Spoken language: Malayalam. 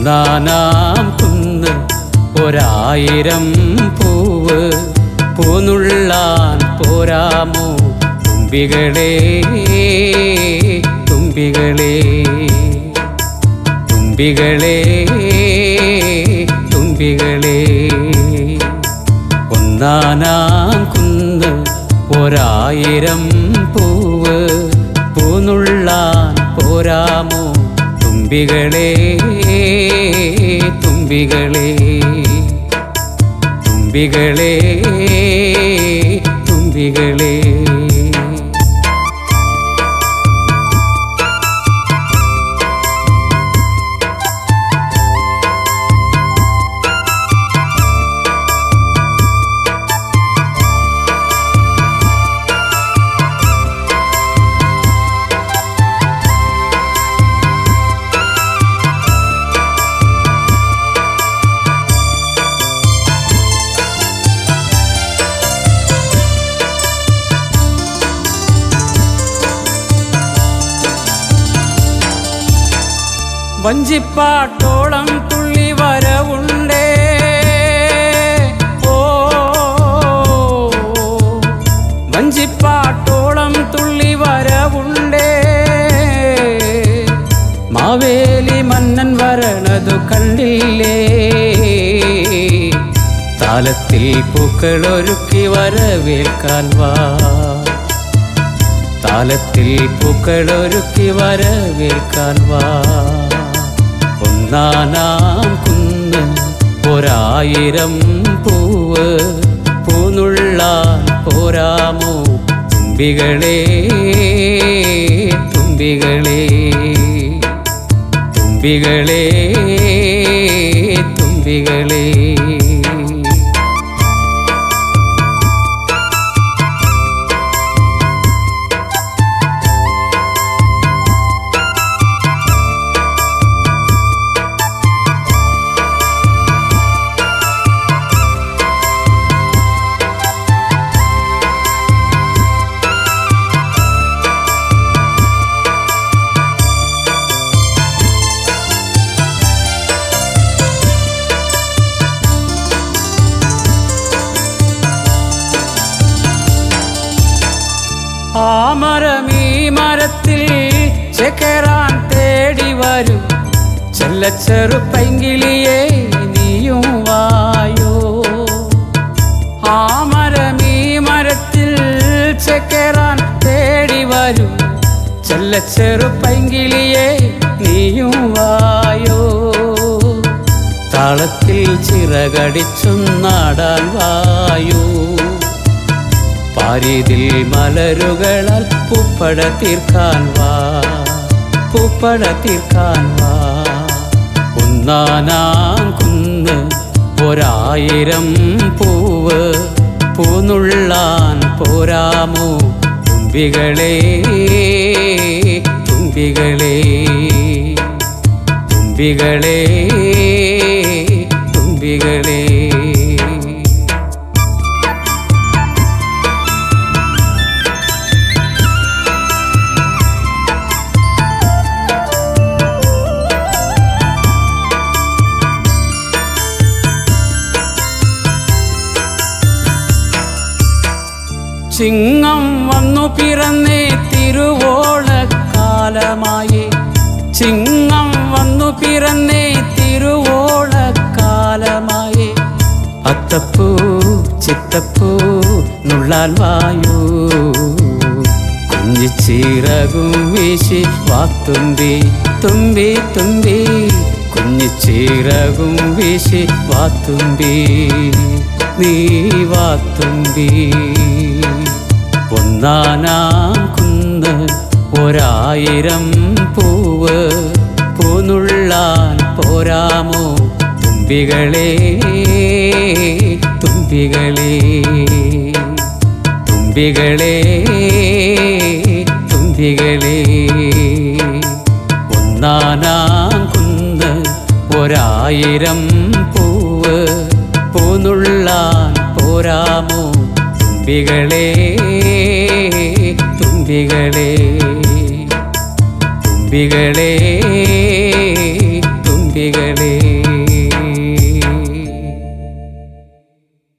ഒന്നാനാം കുന്ന് ഒരായിരം പൂവ് പൂനുള്ളാൻ പോരാമോ തുമ്പികളെ തുമ്പികളെ തുമ്പികളെ തുമ്പികളെ ഒന്നാനാം കുന്ന് ഒരായിരം പൂവ് പൂനുള്ളാൻ പോരാമോ തുമ്പികളെ തുമ്പികളെ തുമ്പികളെ തുമ്പികളെ വഞ്ചിപ്പാട്ടോളം തുള്ളി വരവുണ്ടേ ഓ വഞ്ചിപ്പാട്ടോളം തുള്ളി വരവുണ്ടേ മാവേലി മന്നൻ വരണതു കണ്ടില്ലേ താലത്തിൽ പൂക്കളൊരുക്കി വരവേൽക്കാൻ വാ താലത്തിൽ പൂക്കളൊരുക്കി വരവേൽക്കാൻ വാ ഒന്നാനാം കുന്ന് ഒരായിരം പൂവ് പൂനുള്ളാൻ പോരാമോ തുമ്പികളെ തുമ്പികളെ തുമ്പികളെ തുമ്പികളെ ആ മരം ഈ മരത്തിൽ ചെക്കറാൻ തേടി വരും ചെല്ലച്ചെറു പൈങ്കിളിയെ നീയും വായോ ആ മരം ഈ മരത്തിൽ ചെക്കറാൻ തേടി വരും ചെല്ലച്ചെറു പൈങ്കിളിയെ നീയും വായോ താളത്തിൽ ചിറകടിച്ചുന്നാടാൻ വായോ പാരിതിൽ മലരുകളാൽ പൂപ്പട തീർക്കാൻ വാ പൂപ്പട തീർക്കാൻ വാ ഒന്നാനാം കുന്ന് ഒരായിരം പൂവ് പൂനുള്ളാൻ പോരാമോ തുമ്പികളെ തുമ്പികളെ തുമ്പികളെ തുമ്പികളെ ചിങ്ങം വന്നു പിറന്നേ തിരുവോളക്കാലമായി ചിങ്ങം വന്നു പിറന്നേ തിരുവോളക്കാലമായി അത്തപ്പൂ ചിത്തപ്പൂ നുള്ളാൻ വായൂ കുഞ്ഞിച്ചീറകും വീശി വാത്തുമ്പി തുമ്പി തുമ്പി കുഞ്ഞിച്ചീറകും വീശി വാത്തുമ്പി നീ വാത്തുമ്പി ഒന്നാനാം കുന്ന് ഒരായിരം പൂവ് പൂനുള്ളാൻ പോരാമോ തുമ്പികളെ തുമ്പികളെ തുമ്പികളെ തുമ്പികളെ ഒന്നാനാം കുന്ന് ഒരായിരം പൂവ് പൂനുള്ളാൻ പോരാമോ തുമ്പികളെ തുമ്പികളെ തുമ്പികളെ